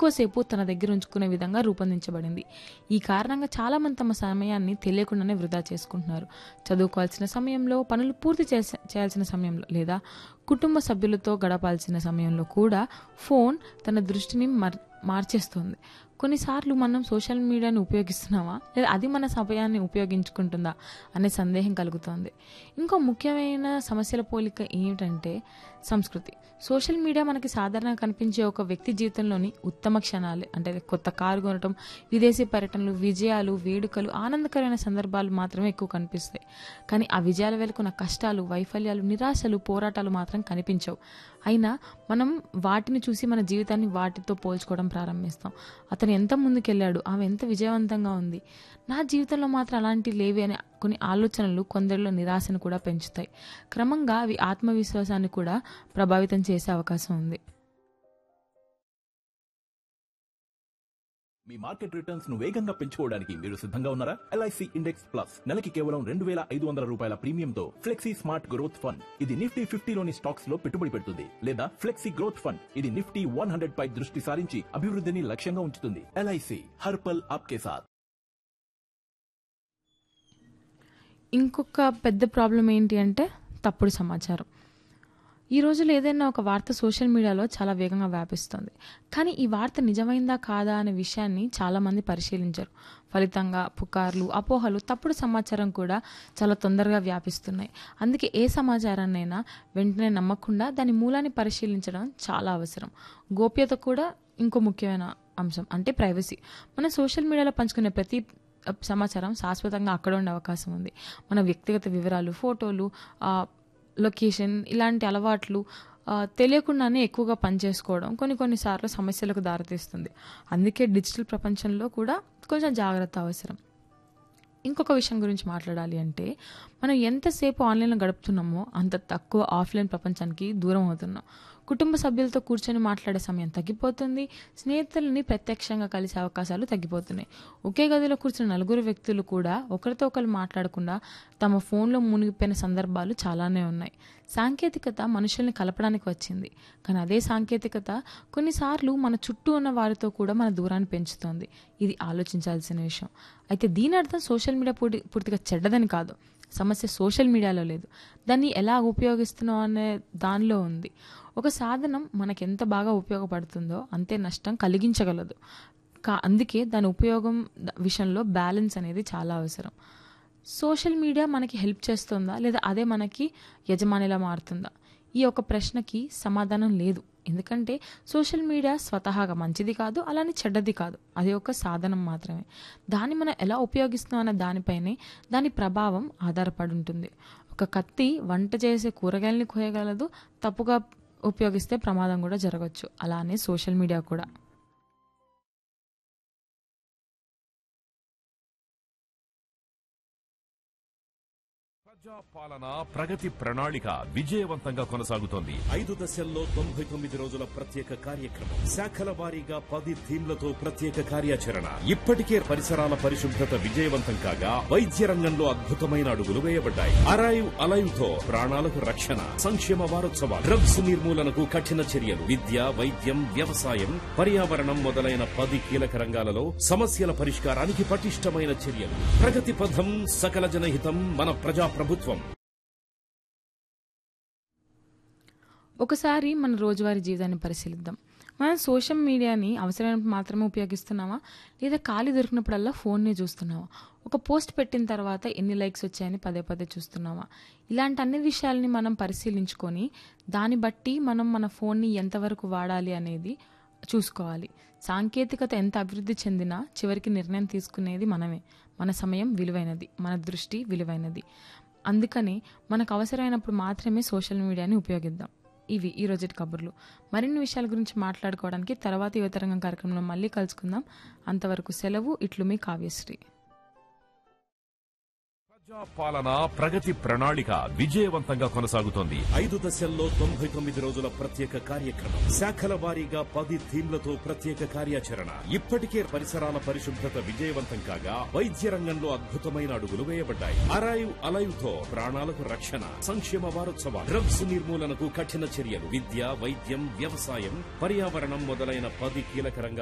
ఎక్కువసేపు తన దగ్గర ఉంచుకునే విధంగా రూపొందించబడింది ఈ కారణంగా చాలామంది తమ సమయాన్ని తెలియకుండానే వృధా చేసుకుంటున్నారు చదువుకోవాల్సిన సమయంలో పనులు పూర్తి చేస చేయాల్సిన సమయంలో లేదా కుటుంబ సభ్యులతో గడపాల్సిన సమయంలో కూడా ఫోన్ తన దృష్టిని మర్ మార్చేస్తుంది కొన్నిసార్లు మనం సోషల్ మీడియాని ఉపయోగిస్తున్నామా లేదా అది మన సమయాన్ని ఉపయోగించుకుంటుందా అనే సందేహం కలుగుతోంది ఇంకో ముఖ్యమైన సమస్యల పోలిక ఏమిటంటే సంస్కృతి సోషల్ మీడియా మనకి సాధారణంగా కనిపించే ఒక వ్యక్తి జీవితంలోని ఉత్తమ క్షణాలు అంటే కొత్త కారు కొనడం విదేశీ పర్యటనలు విజయాలు వేడుకలు ఆనందకరమైన సందర్భాలు మాత్రమే ఎక్కువ కనిపిస్తాయి కానీ ఆ విజయాల వెనుకున్న కష్టాలు వైఫల్యాలు నిరాశలు పోరాటాలు మాత్రం కనిపించవు అయినా మనం వాటిని చూసి మన జీవితాన్ని వాటితో పోల్చుకోవడం ప్రారంభిస్తాం అతను ఎంత ముందుకెళ్ళాడు ఆమె ఎంత విజయవంతంగా ఉంది నా జీవితంలో మాత్రం అలాంటివి లేవి అనే కొన్ని ఆలోచనలు కొందరిలో నిరాశను కూడా పెంచుతాయి క్రమంగా అవి ఆత్మవిశ్వాసాన్ని కూడా ప్రభావితం చేసే అవకాశం ఉంది మీ మార్కెట్ రిటర్న్స్ ను వేగంగా పెంచుకోవడానికి మీరు సిద్ధంగా ఉన్నారా ఎల్ఐసి ఇండెక్స్ ప్లస్ నెలకి కేవలం రెండు వేల ఐదు వందల రూపాయల ప్రీమియంతో ఫ్లెక్సీ స్మార్ట్ గ్రోత్ ఫండ్ ఇది నిఫ్టీ ఫిఫ్టీలోని స్టాక్స్ లో పెట్టుబడి పెడుతుంది లేదా ఫ్లెక్సీ గ్రోత్ ఫండ్ ఇది నిఫ్టీ వన్ హండ్రెడ్ పై దృష్టి సారించి అభివృద్ధిని లక్ష్యంగా ఉంచుతుంది ఎల్ఐసి హర్పల్ ఆప్కే సాథ్ ఇంకొక పెద్ద ప్రాబ్లం ఏంటి అంటే తప్పుడు సమాచారం ఈ రోజుల్లో ఏదైనా ఒక వార్త సోషల్ మీడియాలో చాలా వేగంగా వ్యాపిస్తుంది కానీ ఈ వార్త నిజమైందా కాదా అనే విషయాన్ని చాలామంది పరిశీలించరు ఫలితంగా పుకార్లు అపోహలు తప్పుడు సమాచారం కూడా చాలా తొందరగా వ్యాపిస్తున్నాయి అందుకే ఏ సమాచారాన్నైనా వెంటనే నమ్మకుండా దాని మూలాన్ని పరిశీలించడం చాలా అవసరం గోప్యత కూడా ఇంకో ముఖ్యమైన అంశం అంటే ప్రైవసీ మన సోషల్ మీడియాలో పంచుకునే ప్రతి సమాచారం శాశ్వతంగా అక్కడ ఉండే అవకాశం ఉంది మన వ్యక్తిగత వివరాలు ఫోటోలు ఆ, లొకేషన్ ఇలాంటి అలవాట్లు ఆ, తెలియకుండానే ఎక్కువగా పనిచేసుకోవడం కొన్ని కొన్నిసార్లు సమస్యలకు దారితీస్తుంది అందుకే డిజిటల్ ప్రపంచంలో కూడా కొంచెం జాగ్రత్త అవసరం ఇంకొక విషయం గురించి మాట్లాడాలి అంటే మనం ఎంతసేపు ఆన్లైన్లో గడుపుతున్నామో అంత తక్కువ ఆఫ్లైన్ ప్రపంచానికి దూరం అవుతున్నాం కుటుంబ సభ్యులతో కూర్చొని మాట్లాడే సమయం తగ్గిపోతుంది స్నేహితులని ప్రత్యక్షంగా కలిసే అవకాశాలు తగ్గిపోతున్నాయి ఒకే గదిలో కూర్చున్న నలుగురు వ్యక్తులు కూడా ఒకరితో ఒకరు మాట్లాడకుండా తమ ఫోన్లో మునిగిపోయిన సందర్భాలు చాలానే ఉన్నాయి సాంకేతికత మనుషుల్ని కలపడానికి వచ్చింది కానీ అదే సాంకేతికత కొన్నిసార్లు మన చుట్టూ ఉన్న వారితో కూడా మన దూరాన్ని పెంచుతోంది ఇది ఆలోచించాల్సిన విషయం అయితే దీని అర్థం సోషల్ మీడియా పూర్తి పూర్తిగా చెడ్డదని కాదు సమస్య సోషల్ మీడియాలో లేదు దాన్ని ఎలా ఉపయోగిస్తున్నాం అనే దానిలో ఉంది ఒక సాధనం మనకి ఎంత బాగా ఉపయోగపడుతుందో అంతే నష్టం కలిగించగలదు కా అందుకే దాని ఉపయోగం ద- విషయంలో బ్యాలెన్స్ అనేది చాలా అవసరం సోషల్ మీడియా మనకి హెల్ప్ చేస్తుందా లేదా అదే మనకి యజమానిలా మారుతుందా ఈ ఒక ప్రశ్నకి సమాధానం లేదు ఎందుకంటే సోషల్ మీడియా స్వతహాగా మంచిది కాదు అలానే చెడ్డది కాదు అది ఒక సాధనం మాత్రమే దాన్ని మనం ఎలా ఉపయోగిస్తున్నాం అన్న దానిపైనే దాని ప్రభావం ఆధారపడి ఉంటుంది ఒక కత్తి వంట చేసే కూరగాయలని కోయగలదు తప్పుగా ఉపయోగిస్తే ప్రమాదం కూడా జరగవచ్చు అలానే సోషల్ మీడియా కూడా ప్రజా పాలన ప్రగతి ప్రణాళిక విజయవంతంగా కొనసాగుతోంది ఐదు దశల్లో తొంభై తొమ్మిది రోజుల ప్రత్యేక కార్యక్రమం శాఖల వారీగా పది థీమ్లతో ప్రత్యేక కార్యాచరణ ఇప్పటికే పరిసరాల పరిశుభ్రత విజయవంతం కాగా వైద్య రంగంలో అద్భుతమైన అడుగులు వేయబడ్డాయి అరైవ్ అలైవ్ తో ప్రాణాలకు రక్షణ సంక్షేమ వారోత్సవాలు డ్రగ్స్ నిర్మూలనకు కఠిన చర్యలు విద్య వైద్యం వ్యవసాయం పర్యావరణం మొదలైన పది కీలక రంగాలలో సమస్యల పరిష్కారానికి పటిష్టమైన చర్యలు ప్రగతి పథం సకల జనహితం మన ప్రజా ప్రభుత్వం ఒకసారి మన రోజువారీ జీవితాన్ని పరిశీలిద్దాం మనం సోషల్ మీడియాని అవసరమైనప్పుడు మాత్రమే ఉపయోగిస్తున్నామా లేదా ఖాళీ దొరికినప్పుడల్లా ఫోన్ని చూస్తున్నావా ఒక పోస్ట్ పెట్టిన తర్వాత ఎన్ని లైక్స్ వచ్చాయని పదే పదే చూస్తున్నావా ఇలాంటి అన్ని విషయాల్ని మనం పరిశీలించుకొని దాన్ని బట్టి మనం మన ఫోన్ని ఎంతవరకు వాడాలి అనేది చూసుకోవాలి సాంకేతికత ఎంత అభివృద్ధి చెందినా చివరికి నిర్ణయం తీసుకునేది మనమే మన సమయం విలువైనది మన దృష్టి విలువైనది అందుకని మనకు అవసరమైనప్పుడు మాత్రమే సోషల్ మీడియాని ఉపయోగిద్దాం ఇవి ఈ రోజుటి కబుర్లు మరిన్ని విషయాల గురించి మాట్లాడుకోవడానికి తర్వాత యువతరంగం కార్యక్రమంలో మళ్ళీ కలుసుకుందాం అంతవరకు సెలవు ఇట్లు మీ కావ్యశ్రీ ప్రజా పాలన ప్రగతి ప్రణాళిక విజయవంతంగా కొనసాగుతోంది ఐదు దశల్లో తొంభై తొమ్మిది రోజుల ప్రత్యేక కార్యక్రమం శాఖల వారీగా పది థీమ్లతో ప్రత్యేక కార్యాచరణ ఇప్పటికే పరిసరాల పరిశుభ్రత విజయవంతం కాగా వైద్య రంగంలో అద్భుతమైన అడుగులు వేయబడ్డాయి అరైవ్ అలైవ్ తో ప్రాణాలకు రక్షణ సంక్షేమ వారోత్సవాలు డ్రగ్స్ నిర్మూలనకు కఠిన చర్యలు విద్య వైద్యం వ్యవసాయం పర్యావరణం మొదలైన పది కీలక రంగాలు